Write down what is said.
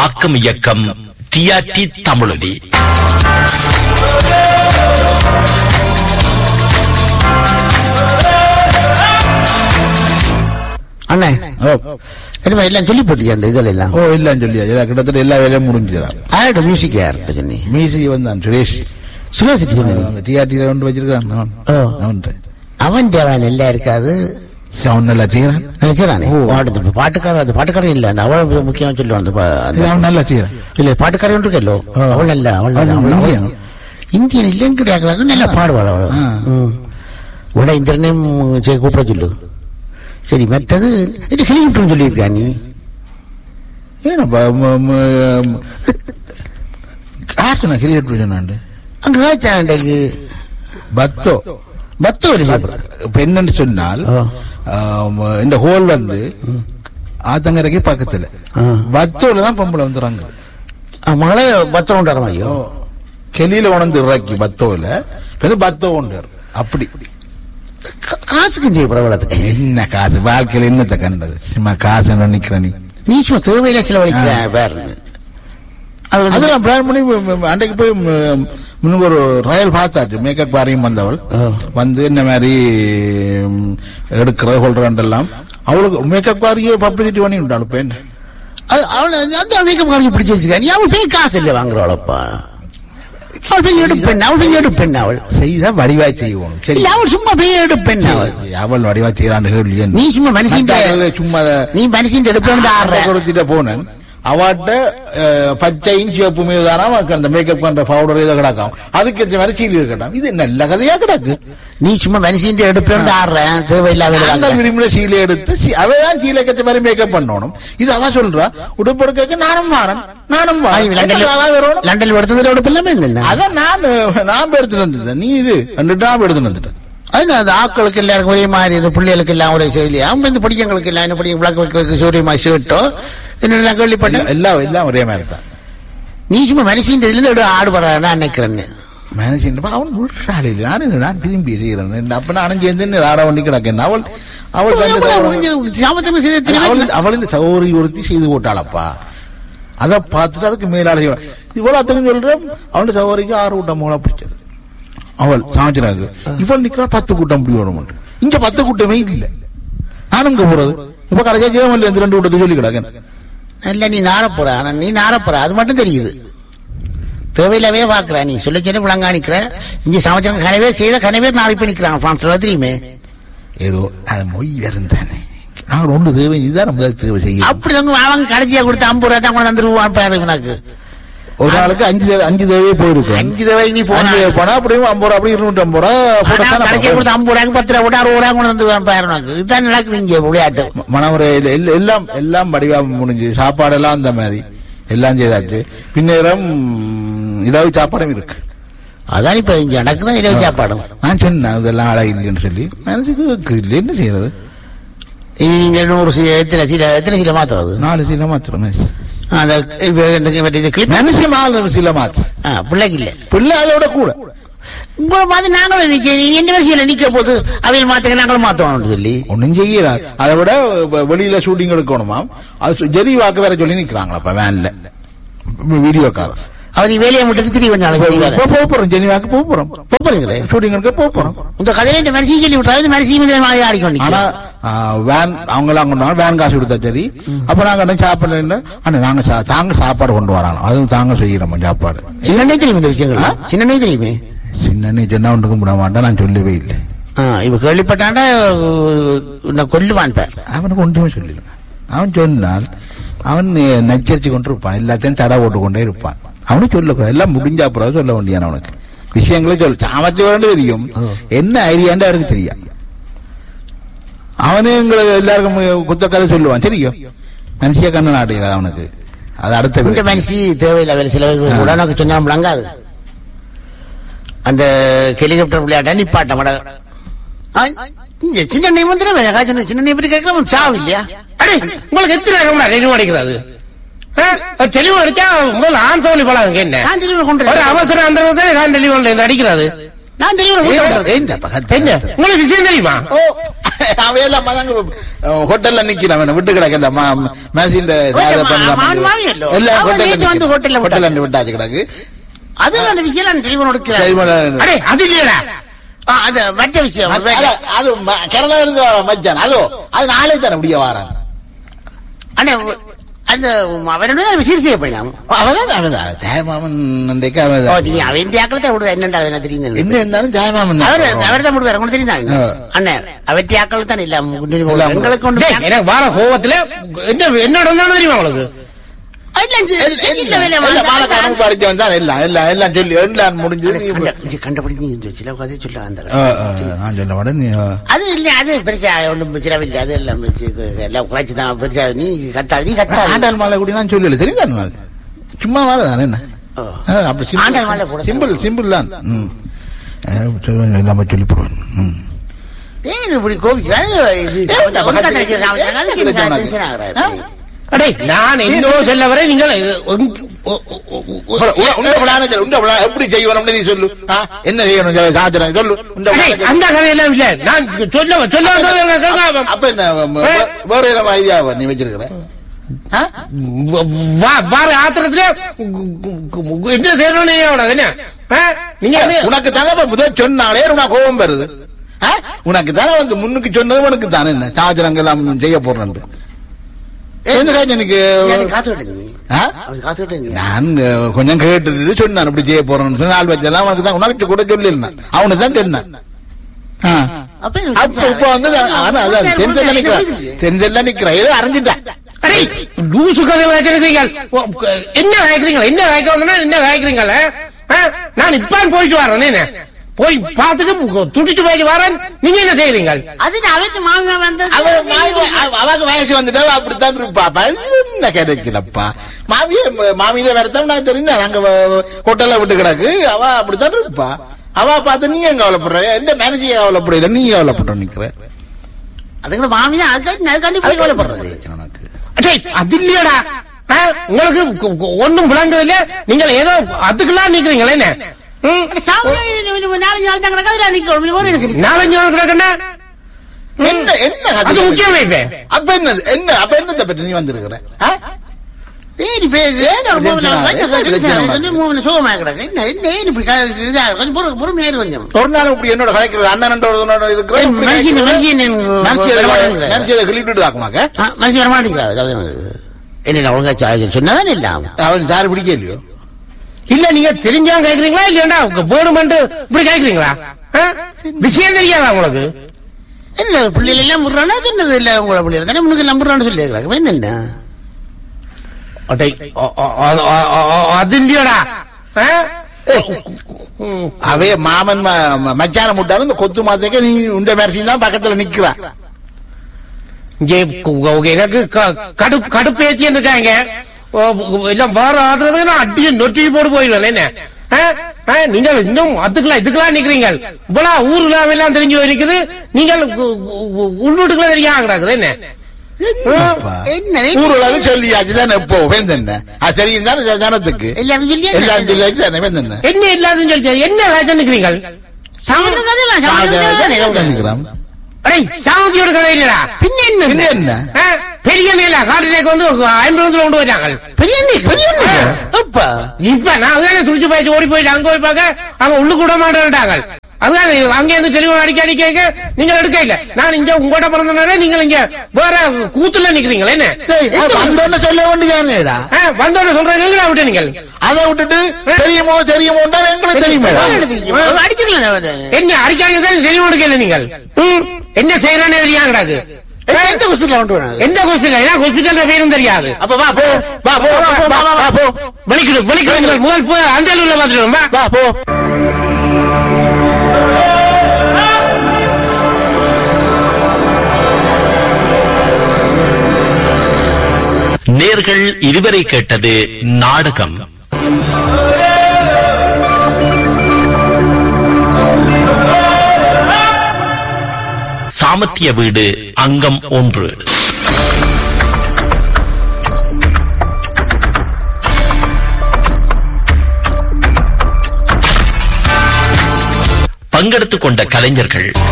ஆக்கம் இயக்கம் டிஆர்டி தமிழொலி அண்ணே ஓ என்னமா எல்லாம் சொல்லி போட்டியா அந்த இதுல எல்லாம் ஓ இல்லன்னு சொல்லியா இதா கிட்டத்தட்ட எல்லா வேலையும் முடிஞ்சுதான் யாரோட மியூசிக் யார்கிட்ட சொன்னி மியூசிக் வந்தான் சுரேஷ் சுகாசிட்டி சொன்னீங்க அந்த டிஆர்டியில கொண்டு வச்சிருக்கான் அவன் ஓ. அவன் அவன் தேவன் எல்லாம் இருக்காது அவன் நல்லா செய்யறான் நினைச்சானே ஓ. பாட்டு பாட்டுக்காரன் அந்த பாட்டுக்காரன் இல்ல அந்த அவள முக்கியமா சொல்லுவான் அந்த பா- அந்த- இது அவன் நல்லா செய்யறான் இல்ல பாட்டுக்காரன் ஒன்று இருக்கല്ലോ ஆ. அவள் இல்ல அவள் அது நல்ல- அவள் இந்தியன். இந்தியன் இல்லைன்னு கிடையாது நல்லா பாடுவாள் அவள் ஆ. ம். உட இந்திரனையும் சரி கூப்பிட சொல்லு சரி மற்றது இது ஹெலிகாப்டர்னு சொல்லியிருக்கா நீ ஏனப்பா ம- ம- யார் சொன்னா கிரியேட் சொன்னாண்டு அங்க ராஜாண்டைக்கு பத்தோ பத்து வரை சாப்பிடுறது இப்ப என்னன்னு சொன்னால் ஆ. ஆம், இந்த ஹோல் வந்து ஆத்தங்கரைக்கு பக்கத்துல ஆ. பத்தோல தான் பொம்பளை வந்துடுறாங்க மகளே பத்து உண்டார ஐயோ கெலியில உணர்ந்து இறக்கி பத்தோல பிறகு பத்தோ உண்டு அப்படி கா- காசுக்கு இந்த பிரபலத்துக்கு என்ன காசு வாழ்க்கையில என்னத்தை கண்டது சும்மா காசு நிக்கிற நீ நீ சும்மா தேவையில செலவழிக்கிற பேர் அது வந்து- அதெல்லாம் பிளான் பண்ணி ம- ம- அன்றைக்கு போய் ம- முன்னுக்கு ஒரு ரயல் பார்த்தாச்சு மேக்கப் பாரியும் வந்தவள் ஆ. வந்து என்ன மாதிரி ம், எடுக்கிறது கொள்றேன்டெல்லாம் அவளுக்கு மேக்கப் பாரியே பப்ளிசிட்டி பண்ணி விட்டாள் பெண் அது அவளை அந்த மேக்கப் காரங்க பிடிச்சி வச்சுக்க நீ அவள் போய் காசு இல்லை வாங்குறாளப்பா அவள் போய் எடுப்பெண் அவள் போய் எடுப்பெண் அவள் செய்தா வடிவாய் செய்வோம் சரி இல்ல அவள் சும்மா போய் எடுப்பெண் அவள் அவள் வடிவா செய்யறான்னு கேள்வி நீ சும்மா மனுஷன் சும்மா நீ மனுஷன் எடுப்பேன் ஆடுற கொடுத்துட்டு போனேன் அவாட்ட அஹ், பச்சையும் சிவப்புமே தானா அந்த மேக்கப் பண்ற பவுடர் ஏதோ கிடக்கும் அதுக்கு ஏற்ற மாதிரி சீலி இருக்கட்டும் இது நல்ல கதையா கிடக்கு நீ சும்மா மனுஷன் எடுப்பேன் ஆடுறேன் தேவையில்லாத அந்த விரும்பின சீலை எடுத்து சி- அவதான் சீலை கச்ச மாதிரி மேக்கப் பண்ணணும் இது அவ சொல்றா உடுப்படுக்க நானும் மாறன் நானும் வாரேன். எனக்கு அவ வரணும். லண்டன்ல எடுத்ததுல எடுப்பு இல்லாம என்ன அதான் நான் நான் எடுத்துட்டு வந்துட்டேன் நீ இது ரெண்டு நான் எடுத்துட்டு வந்துட்டேன் அது அந்த ஆட்களுக்கு எல்லாருக்கும் ஒரே மாதிரி இந்த பிள்ளைகளுக்கு எல்லாம் ஒரே செயலி அவங்க இந்த படிக்கங்களுக்கு எல்லாம் என்ன படிக்க விளக்கு வைக்கிறதுக்கு சூரியமா ஷர்ட்டோ என்னென்ன கேள்விப்பட்டேன் எல்லாம் எல்லாம் ஒரே மாதிரி தான் நீ சும்மா மனுஷன் இதுல இருந்து ஆடு வர நான் நினைக்கிறேன் மேனேஜ் அவன் விடுறாள் இல்லை நான் நான் திரும்பி செய்கிறேன் அப்ப நானும் சேர்ந்து ஆட வண்டி கிடக்கேன் அவள் அவள் தந்த சகோதரி- சாமத்தம் செய்த அவள் அவள் இந்த சகோதரி ஒருத்தி செய்து போட்டாளப்பா அதை பார்த்துட்டு அதுக்கு மேலாள செய்வாள் இவ்வளவு அத்தங்க சொல்றேன் அவளுடைய சகோதரிக்கு ஆறு கூட்டம் மூலம் பிடிச்சது அவள் சாமச்சினாக்கு இவள் நிக்கிறா பத்து கூட்டம் பிடி வேணும் இங்க பத்து கூட்டமே இல்ல நானும் இங்க போறது இப்ப கடைசியா ஜெயமல்ல இந்த ரெண்டு கூட்டத்தை சொல்லி கிடக்கேன் இல்ல நீ நாரப்புற ஆனா நீ நாரப்புற அது மட்டும் தெரியுது தேவையில்லாவே பாக்குற நீ சொல்ல சொன்ன விளங்காணிக்கிற இங்க சமைச்சவங்க கனவே செய்த கனவே நாளைக்கு போய் நிக்கிறாங்க பிரான்ஸ்ல தெரியுமே ஏதோ அது மொய் இருந்தானே நாங்கள் ஒன்று தேவை இதுதான் நம்ம தேவை செய்ய அப்படி அவங்க அவங்க கடைசியா கொடுத்து ஐம்பது ரூபா தான் கொண்டு வந்துருவான் பாரு எனக்கு ஒரு நாளுக்கு அஞ்சு தடவை- அஞ்சு தேவையே போயிருக்கோம் அஞ்சு தடவை நீ போனா அஞ்சு போனா அப்படியும் ஐம்பது ரூபா அப்படி இருநூற்றி ஐம்பது ரூபா போட்டா ஆனா கடைசியா தானே கொடுத்து ஐம்பது ரூபாய்க்கு பத்து ரூபா போட்டு அறுபது ரூபா கொண்டு வந்துருவான் பாரு எனக்கு இதுதான் நடக்குது இங்க விளையாட்டு ம- மணவரையில் எல்- எல்லாம் எல்லாம் வடிவா முடிஞ்சு சாப்பாடெல்லாம் அந்த மாதிரி எல்லாம் செய்தாச்சு பின்னேரம் இரவு சாப்பாடும் இருக்கு அதான் இப்ப இங்க நடக்குதான் இரவு சாப்பாடும் நான் சொன்னேன் இதெல்லாம் அழகு இல்லைன்னு சொல்லி மனசுக்கு இல்லை என்ன செய்யறது இனி நீங்க நூறு சீ- எத்தனை சீல எத்தனை சீல மாத்துறது நாலு சீல மாத்திரம் அந்த இப்ப இந்த- இந்த- இந்த கிளிப் மனசு நாலு சீல மாத்து ஆ, பிள்ளைக்கு இல்ல பிள்ளை அதோட கூட உங்களை மாதிரி நாங்களும் நிக்க நீ எந்த விஷயம் நிக்க போது அவையில் மாத்துங்க நாங்களும் மாத்தோம்னு சொல்லி ஒன்னும் செய்யறாது அதை விட வ- வெளியில ஷூட்டிங் எடுக்கணுமாம் அது சு- ஜெரி வாக்கு வேற சொல்லி நிக்கிறாங்களா வேன்ல வீடியோக்காரர் அவர் நீ வேலையை மட்டும் திரும்பி கொஞ்சம் நாளைக்கு செய்வாரு. இப்ப போக போறோம் ஜெனி வாக்கு போக போறோம் போறீங்களே ஷூட்டிங் எடுக்க போக போறோம் இந்த கதையில இந்த மரிசி சொல்லி விட்டாரு இந்த மரிசி மீது மாதிரி ஆடிக்கொண்டு ஆனா ஆ, வேன் அவங்க எல்லாம் கொண்டு வராங்க வேன் காசு கொடுத்தா சரி அப்ப நாங்க என்ன சாப்பிடல ஆனா நாங்க சா- தாங்க சாப்பாடு கொண்டு வராங்க அதுவும் தாங்க செய்யறோம் சாப்பாடு சின்னனே தெரியும் இந்த விஷயங்கள் ஆ? சின்னனே தெரியுமே சின்ன சின்ன ஒன்றுக்கும் விட மாட்டேன் நான் சொல்லவே இல்லை ஆ, இவ கேள்விப்பட்டாண்டா உன்னை கொல்லுவான் பேர் அவனுக்கு ஒன்றுமே சொல்லல அவன் சொன்னால் அவன் நச்சரிச்சு கொண்டு இருப்பான் எல்லாத்தையும் தடை போட்டு கொண்டே இருப்பான் அவனும் சொல்லக்கூடாது எல்லாம் முடிஞ்சா அப்புறம் சொல்ல வேண்டியான் அவனுக்கு விஷயங்களே சொல்ல சாமச்சு வேண்டு தெரியும் என்ன ஐடியாண்டு அவனுக்கு தெரியாது அவனே எங்களை எல்லாருக்கும் குத்த கதை சொல்லுவான் சரியோ மனுஷிய கண்ணு நாட்டுகிறார் அவனுக்கு அது அடுத்த இந்த விஷயம். மனுஷி தேவையில்லை வேலை சில பேருக்கு கூட எனக்கு சொன்னா விளங்காது அந்த ஹெலிகாப்டர் விளையாட்ட நிப்பாட்ட மட இங்க சின்ன நெய் வந்து சின்ன நெய் பற்றி கேட்கலாம் சாவு இல்லையா அடே உங்களுக்கு எத்தனை நேரம் ரெடி அடிக்கிறது தெளிவு அடிச்சா முதல்ல ஆன் சோழி பழம் என்ன நான் டெலிவரி கொண்டு ஒரு அவசரம் அந்த நேரத்துல நான் டெலிவரி இருந்து அடிக்கிறது நான் டெலிவரி ஏன் கொண்டு ஏன் தப்பா கத்து- என்ன உங்களுக்கு விஷயம் தெரியுமா ஓ அவையெல்லாம் அதாங்க ஹோட்டல்ல நிக்கிறான் அவன விட்டு கிடக்கல மேசின் மாமன் மாமியல்லோ. எல்லாம் அவன் நேத்து வந்து ஹோட்டல்ல ஹோட்டல்ல ஹோட்டல்ல விட்டாச்சு கிடக்கு அது அந்த விஷயம் நான் தெளிவா சரி, எடுக்கிறேன் ம- அடே அது இல்லையடா ஆ, அது மற்ற விஷயம் அது அது ம- கேரளா இருந்து வர மச்சான் அதோ அது நாளை தர முடிய வாரான் அண்ணே அந்த அவனோட சீர் செய்ய போயிடலாம் அவதான் அவதான் ஜெயமாமன் அன்றைக்கு ஓ அவன் நீ அவன் இந்த ஆக்களத்தை விடுவ என்னண்டா என்ன தெரியும் என்ன இருந்தாலும் ஜெயமாமன் அவர் அவர் தான் விடுவார் உங்களுக்கு தெரியுதா ஆ. அண்ணே அவற்றை ஆக்கள் தான் இல்ல இல்ல, எங்களுக்கு கொண்டு டேய், எனக்கு வார கோவத்துல என்ன என்ன நடந்தாலும் தெரியுமா உங்களுக்கு மாலக்காரன் படிச்சவன் தான் எல்லாம் எல்லாம் எல்லாம் சொல்லி எல்லாம் முடிஞ்சது கண்டுபிடிச்சு சில கதை சொல்ல அந்த ஆ, ஆ, நான் சொன்ன உடனே நீ, ஆ. அது இல்ல அது பெருசா ஒன்றும் சிலவில்லை அது எல்லாம் வச்சு இது எல்லாம் குறைச்சு தான் பெருசா நீ கட்டாது நீ கட்டாது ஆண்டாள் மாலை கூட நான் சொல்லல சரிதான் நான் சும்மா வரதான் என்ன ஓ. ஆ, அப்படி ஆண்டாள் மாலை கூட சிம்பிள் சிம்பிள் தான் ம். ஆ, சொல்லுவேன், எல்லாமே சொல்லி போடுவேன் ம். ஏன் இப்படி கோபிக்கிறாரு இது ஏன் சம்பந்தம் இந்த ஒழுங்கா பக்கத்துல- நினைக்கிறது அவன் ஏன் அதுக்கு இப்படி எனக்கு சொன்னாங்க? tension ஆகுறாரு. ஆ? அடே நான் என்னோ சொல்ல வரை நீங்கள் உங்க- உ- உ- உ- உ- உள்ள- உள்ள- உள்ள பிளான சொல்லு, உள்ள பிளான எப்படி செய்யணும்னு நீ சொல்லு ஆ, என்ன செய்யணும் சொல்லு, சாத்திரம் சொல்லு உண்ட அடே, பிளான சொல்லு. அந்த கதையெல்லாம் இல்ல நான் சொல்ல சொல்ல வந்தது எனக்கு கேட்காம. அப்ப என்ன வே- வேற என்ன ஐடியாவா நீ வச்சிருக்கிற ஆ? வ- வா- வார ஆத்திரத்துல கு- கு- கு- என்ன செய்யணும்னு நீங்க உனக்கு என்ன ஆ? நீங்க வந்து- உனக்கு தானே இப்ப முதல் சொன்னாலே உனக்கு கோபம் வருது ஆ? உனக்கு தானே வந்து முன்னுக்கு சொன்னது உனக்கு தானே என்ன சாத்திரங்கள் எல்லாம் செய்ய போறேன் எந்த காய்ச்சல் எனக்கு எனக்கு காசு கட்டுங்க ஆ? அவனுக்கு காசு கட்டுங்க நான் அஹ், கொஞ்சம் கேட்டுட்டு சொன்னான் இப்படி செய்ய போறேன்னு சொன்ன ஆள் வச்செல்லாம் உனக்கு தான் உனக்கு கூட சொல்லிருந்தேன் அவனு தான் சொன்னான் ஆ. அப்ப எனக்கு அப்ப இப்ப வந்து ஆனா அதான் டென்ஷன்ல நிக்கிறான் டென்ஷன்ல நிக்கிறான் ஏதோ அறிஞ்சிட்டான் அடே லூசு கதைகள் வச்சிருக்கீங்க ஓ, க- என்ன காய்க்கிறீங்க என்ன காய்க்க வந்தா என்ன காய்க்கிறீங்க நான் இப்ப போயிட்டு வரேன் என்ன போய் பார்த்துட்டு துடிச்சு போயிட்டு வரேன் நீங்க என்ன செய்யறீங்க அது அவத்து மாமா வந்தது அவ மாமி- அவ- அவக்கு வயசு வந்துட்டா அவ அப்படித்தான் இருப்பா அப்ப அது என்ன கிடைக்கலப்பா மாமிய மாமியில வரத்தான் நான் தெரிஞ்சேன் அங்க ஹோட்டல்ல விட்டு கிடக்கு அவ அப்படித்தான் இருப்பா அவ பார்த்து நீ ஏன் கவலைப்படுற என்ன மேனேஜர் கவலைப்படல நீ கவலைப்பட நிக்கிற அதுங்களை மாமி தான் அதுக்காண்டி அதுக்காண்டி போய் கவலைப்படுறது உனக்கு அடே அது இல்லையடா ஆ, உங்களுக்கு கு- கு- ஒண்ணும் விளங்குது இல்ல நீங்கள் ஏதோ அதுக்கெல்லாம் நிக்கிறீங்களே என்ன ம்? அட, சாமி, இது- இது நாலஞ்சு நாள் தான் கிடக்கு அதுல நிக்க ஒரு இருக்கு நாலஞ்சு நாள் கிடக்குன்னா என்ன என்ன அது கதை? முக்கியமே இப்ப அப்ப என்னது என்ன அப்ப என்னத்தை பற்றி நீ வந்திருக்கிற ஆ? ஏன் இப்ப ஏன் ஒரு மூணு நாள் டென்ஷன் வந்து ஆகுது. டென்ஷன் ஆகுது. வந்து மூணு சுகமா கிடக்கு என்ன என்ன ஏன் இப்படி க- இதா இருக்கு? கொஞ்சம் பொறு- பொறுமையா இரு கொஞ்சம் ஒரு நாள் இப்படி என்னோட கலைக்கிற அண்ணன் இருக்கிற ஏய், மனுஷன் மனுஷன் மனசியதை கிளிப்பிட்டு தாக்குனாக்க மனுஷன் வரமாட்டேங்கிறா அதாவது என்ன ஒழுங்கா சா- சொன்னதானே இல்ல அவன். அவன் சாரு பிடிக்கலையோ இல்ல நீங்க தெரிஞ்சா கேக்குறீங்களா இல்லையாண்டா வேணுமென்று இப்படி கேக்குறீங்களா ஆ? விஷயம் தெரியாதா உங்களுக்கு என்ன பிள்ளைகள் எல்லாம் முடுறானா அது என்னது இல்ல உங்களோட பிள்ளைகள் தானே முன்னுக்கு எல்லாம் முடுறான்னு சொல்லி இருக்கிறாங்க என்ன அடே, அ- அ- அ- அ- அ- அது இல்லையாடா ஆ? ம். அவைய மாமன் ம- ம- மச்சான முட்டாலும் இந்த கொத்து மாத்தக்க நீ உண்ட மேரசியும் தான் பக்கத்துல நிக்கிறா இங்கே கு- கு- எனக்கு க- கடுப்பு கடுப்பேத்தி இருக்காங்க ஓ, எல்லாம் வேற ஆதுறதுக்கு நான் அடிச்சு நொட்டி போட்டு போயிடுவேன் என்ன ஆ? ஆ, நீங்கள் இன்னும் அதுக்கெல்லாம் இதுக்கெல்லாம் நிக்கிறீங்க இவ்வளவு ஊர் இல்லாம எல்லாம் தெரிஞ்சு இருக்குது நீங்கள் கு- கு- உள்வீட்டுக்குள்ள தெரியாம கிடக்குது என்ன அப்பா. என்ன ஊருலக சொல்லியாச்சு தானே இப்போ வேந்தன்ன அது சரியும் தானே ஜ- ஜனத்துக்கு எல்லாரும் சொல்லியா எல்லாம் சொல்லியாச்சு தானே வேந்தன்ன என்ன இல்லாதுன்னு சொல்லி என்ன ராஜா நிக்கிறீங்க சாமன் கதையெல்லாம் சாமன் கதை நிக்கிறான் அடே சாமந்தியோட கதை இல்லடா பின்ன என்ன பின்ன என்ன ஆ? பெரிய மேல காட்டுக்கு வந்து ஐம்பது கொண்டு போயிட்டாங்க பெரிய அண்ணி, பெரிய அண்ணி. அப்பா இப்ப நான் அதானே துடிச்சு போயிட்டு ஓடி போயிட்டு அங்க போய் பார்க்க அங்க உள்ளு கூட மாட்டேன்ட்டாங்க அதுதான் அங்க இருந்து டெலிஃபோன் அடிக்க அடிக்க கேட்க நீங்க எடுக்க இல்ல நான் இங்க உங்கள்கிட்ட பிறந்தனால நீங்க இங்க வேற கூத்துல நிக்கிறீங்களே என்ன வந்தோன்னு சொல்ல வேண்டியதானேடா ஆ, வந்தோடனே சொல்றீங்க விட்டு நீங்கள் அதை விட்டுட்டு தெரியுமோ தெரியுமோ எங்களுக்கு தெரியுமேடா அடிச்சுக்கலாம் அவரு. என்ன அடிக்காங்க தான் தெரியும் எடுக்கல நீங்கள் ம், என்ன செய்யறானே தெரியாது கிடாக்கு எந்த ஹாஸ்பிட்டல் கொண்டு வராங்க எந்த ஹாஸ்பிட்டல் ஏன்னா ஹாஸ்பிட்டல் பேரும் தெரியாது அப்ப வா போ வா போ வா, வா, வா, வா, போ வெளிக்கிடு வெளிக்கிடு முதல் போய் அந்த உள்ள பார்த்துட்டு வா. வா போ நேர்கள் இதுவரை கேட்டது நாடகம் சாமத்திய வீடு அங்கம் ஒன்று பங்கெடுத்துக் கொண்ட கலைஞர்கள்